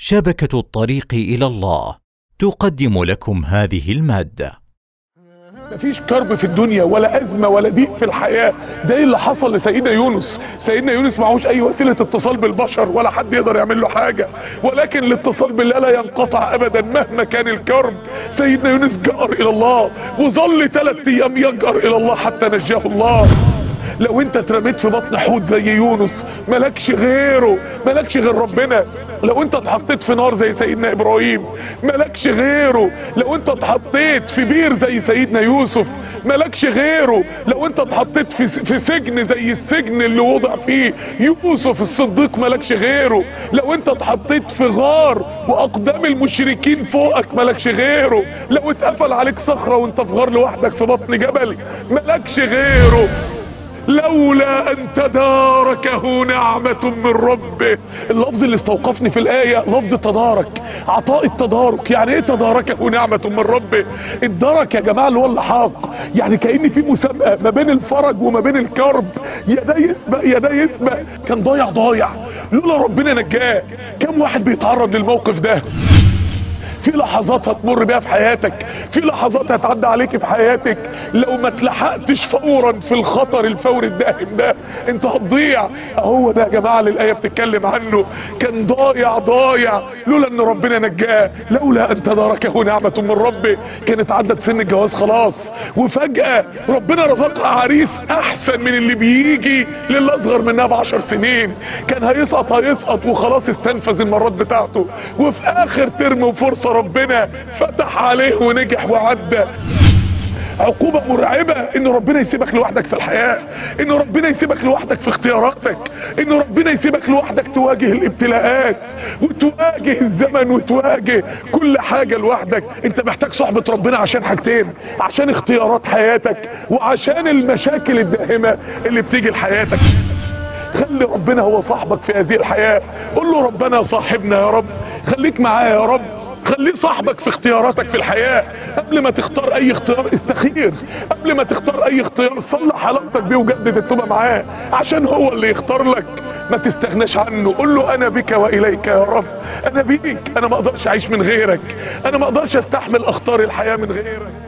شبكه الطريق الى الله تقدم لكم هذه الماده مفيش كرب في الدنيا ولا ازمه ولا ضيق في الحياه زي اللي حصل لسيدنا يونس سيدنا يونس معهوش اي وسيله اتصال بالبشر ولا حد يقدر يعمل له حاجه ولكن الاتصال بالله لا ينقطع ابدا مهما كان الكرب سيدنا يونس جأر الى الله وظل ثلاث ايام يجأر الى الله حتى نجاه الله لو انت اترميت في بطن حوت زي يونس ملكش غيره ملكش غير ربنا لو انت اتحطيت في نار زي سيدنا ابراهيم ملكش غيره لو انت اتحطيت في بير زي سيدنا يوسف ملكش غيره لو انت اتحطيت في في سجن زي السجن اللي وضع فيه يوسف الصديق ملكش غيره لو انت اتحطيت في غار واقدام المشركين فوقك ملكش غيره لو اتقفل عليك صخره وانت في غار لوحدك في بطن جبل ملكش غيره لولا ان تداركه نعمة من ربه اللفظ اللي استوقفني في الآية لفظ تدارك عطاء التدارك يعني ايه تداركه نعمة من ربه الدرك يا جماعة اللي هو اللحاق يعني كأن في مسابقة ما بين الفرج وما بين الكرب يا ده يسبق يا ده يسبق كان ضايع ضايع لولا ربنا نجاه كم واحد بيتعرض للموقف ده في لحظات هتمر بيها في حياتك في لحظات هتعدي عليك في حياتك لو ما اتلحقتش فورا في الخطر الفوري الداهم ده انت هتضيع اهو ده يا جماعه اللي الايه بتتكلم عنه كان ضايع ضايع لولا ان ربنا نجاه لولا ان تداركه نعمه من ربه كانت عدت سن الجواز خلاص وفجاه ربنا رزقها عريس احسن من اللي بيجي للي اصغر منها بعشر سنين كان هيسقط هيسقط وخلاص استنفذ المرات بتاعته وفي اخر ترم وفرصه ربنا فتح عليه ونجح وعدى عقوبة مرعبة ان ربنا يسيبك لوحدك في الحياة ان ربنا يسيبك لوحدك في اختياراتك ان ربنا يسيبك لوحدك تواجه الابتلاءات وتواجه الزمن وتواجه كل حاجة لوحدك انت محتاج صحبة ربنا عشان حاجتين عشان اختيارات حياتك وعشان المشاكل الداهمة اللي بتيجي لحياتك خلي ربنا هو صاحبك في هذه الحياة قول له ربنا صاحبنا يا رب خليك معايا يا رب خليه صاحبك في اختياراتك في الحياة قبل ما تختار اي اختيار استخير قبل ما تختار اي اختيار صلح علاقتك بيه وجدد التوبة معاه عشان هو اللي يختار لك ما تستغناش عنه قول له انا بك واليك يا رب انا بيك انا ما اقدرش اعيش من غيرك انا ما اقدرش استحمل اخطار الحياة من غيرك